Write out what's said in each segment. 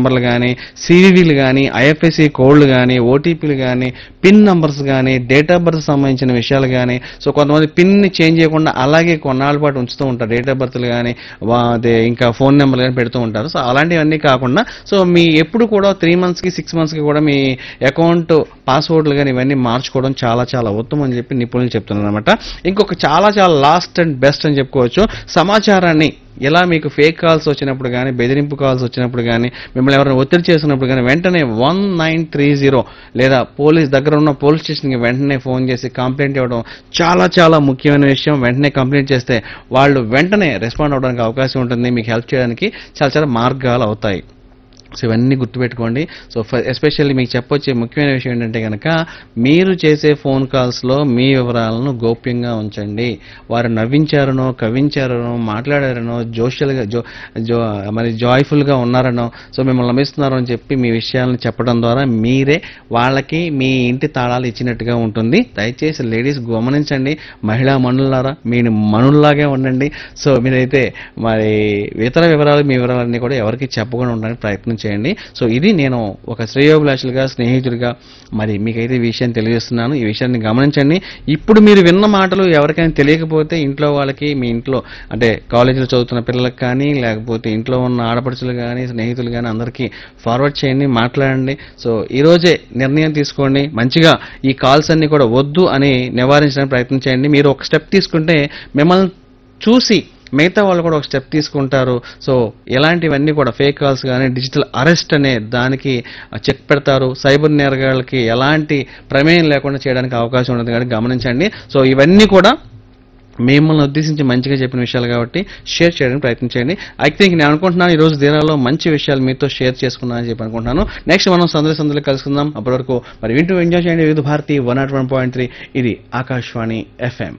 నెంబర్లు కానీ సివివిలు కానీ ఐఎఫ్ఎస్సి కోడ్లు కానీ ఓటీపీలు కానీ పిన్ నంబర్స్ కానీ డేట్ ఆఫ్ బర్త్ సంబంధించిన విషయాలు కానీ సో కొంతమంది పిన్ చేంజ్ చేయకుండా అలాగే కొన్నాళ్ళ పాటు ఉంచుతూ ఉంటారు డేట్ ఆఫ్ బర్త్లు కానీ అదే ఇంకా ఫోన్ నెంబర్లు కానీ పెడుతూ ఉంటారు సో అలాంటివన్నీ కాకుండా సో మీ ఎప్పుడు కూడా త్రీ మంత్స్కి సిక్స్ మంత్స్కి కూడా మీ అకౌంట్ పాస్వర్డ్లు కానీ ఇవన్నీ మార్చుకోవడం చాలా చాలా ఉత్తమం అని చెప్పి నిపుణులు చెప్తున్నారు అనమాట ఇంకొక చాలా చాలా లాస్ట్ అండ్ బెస్ట్ అని చెప్పుకోవచ్చు సమాచారాన్ని ఎలా మీకు ఫేక్ కాల్స్ వచ్చినప్పుడు కానీ బెదిరింపు కాల్స్ వచ్చినప్పుడు కానీ మిమ్మల్ని ఎవరైనా ఒత్తిడి చేసినప్పుడు కానీ వెంటనే వన్ నైన్ త్రీ జీరో లేదా పోలీస్ దగ్గర ఉన్న పోలీస్ స్టేషన్కి వెంటనే ఫోన్ చేసి కంప్లైంట్ ఇవ్వడం చాలా చాలా ముఖ్యమైన విషయం వెంటనే కంప్లైంట్ చేస్తే వాళ్ళు వెంటనే రెస్పాండ్ అవ్వడానికి అవకాశం ఉంటుంది మీకు హెల్ప్ చేయడానికి చాలా చాలా మార్గాలు అవుతాయి సో ఇవన్నీ గుర్తుపెట్టుకోండి సో ఎస్పెషల్లీ మీకు చెప్పొచ్చే ముఖ్యమైన విషయం ఏంటంటే కనుక మీరు చేసే ఫోన్ కాల్స్లో మీ వివరాలను గోప్యంగా ఉంచండి వారు నవ్వించారనో కవించారనో మాట్లాడారనో జోషియల్గా జో జో మరి జాయ్ఫుల్గా ఉన్నారనో సో మిమ్మల్ని నమ్మిస్తున్నారో అని చెప్పి మీ విషయాలను చెప్పడం ద్వారా మీరే వాళ్ళకి మీ ఇంటి తాళాలు ఇచ్చినట్టుగా ఉంటుంది దయచేసి లేడీస్ గమనించండి మహిళా మనులారా మీ మనుల్లాగే ఉండండి సో మీరైతే మరి ఇతర వివరాలు మీ వివరాలన్నీ కూడా ఎవరికి చెప్పకుండా ఉండడానికి ప్రయత్నం చేయండి సో ఇది నేను ఒక శ్రేయోభిలాషులుగా స్నేహితుడిగా మరి మీకైతే ఈ విషయం తెలియజేస్తున్నాను ఈ విషయాన్ని గమనించండి ఇప్పుడు మీరు విన్న మాటలు ఎవరికైనా తెలియకపోతే ఇంట్లో వాళ్ళకి మీ ఇంట్లో అంటే కాలేజీలో చదువుతున్న పిల్లలకు కానీ లేకపోతే ఇంట్లో ఉన్న ఆడపడుచులు కానీ స్నేహితులు కానీ అందరికీ ఫార్వర్డ్ చేయండి మాట్లాడండి సో ఈ రోజే నిర్ణయం తీసుకోండి మంచిగా ఈ కాల్స్ అన్ని కూడా వద్దు అని నివారించడానికి ప్రయత్నం చేయండి మీరు ఒక స్టెప్ తీసుకుంటే మిమ్మల్ని చూసి మిగతా వాళ్ళు కూడా ఒక స్టెప్ తీసుకుంటారు సో ఇలాంటివన్నీ కూడా ఫేక్ కాల్స్ కానీ డిజిటల్ అరెస్ట్ అనే దానికి చెక్ పెడతారు సైబర్ నేరగాళ్ళకి ఎలాంటి ప్రమేయం లేకుండా చేయడానికి అవకాశం ఉంటుంది కానీ గమనించండి సో ఇవన్నీ కూడా మిమ్మల్ని ఉద్దేశించి మంచిగా చెప్పిన విషయాలు కాబట్టి షేర్ చేయడానికి ప్రయత్నించండి ఐ థింక్ నేను అనుకుంటున్నాను ఈ రోజు దినాల్లో మంచి విషయాలు మీతో షేర్ చేసుకున్నాను అని చెప్పి అనుకుంటున్నాను నెక్స్ట్ మనం సందడి సందడి కలుసుకుందాం అప్పటి వరకు మరి వింటూ ఎంజాయ్ చేయండి Vividh Bharati one nought one point three ఇది ఆకాశవాణి ఎఫ్ఎం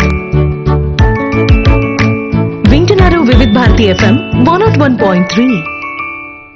వింటున్నారు Vividh Bharati FM one nought one point three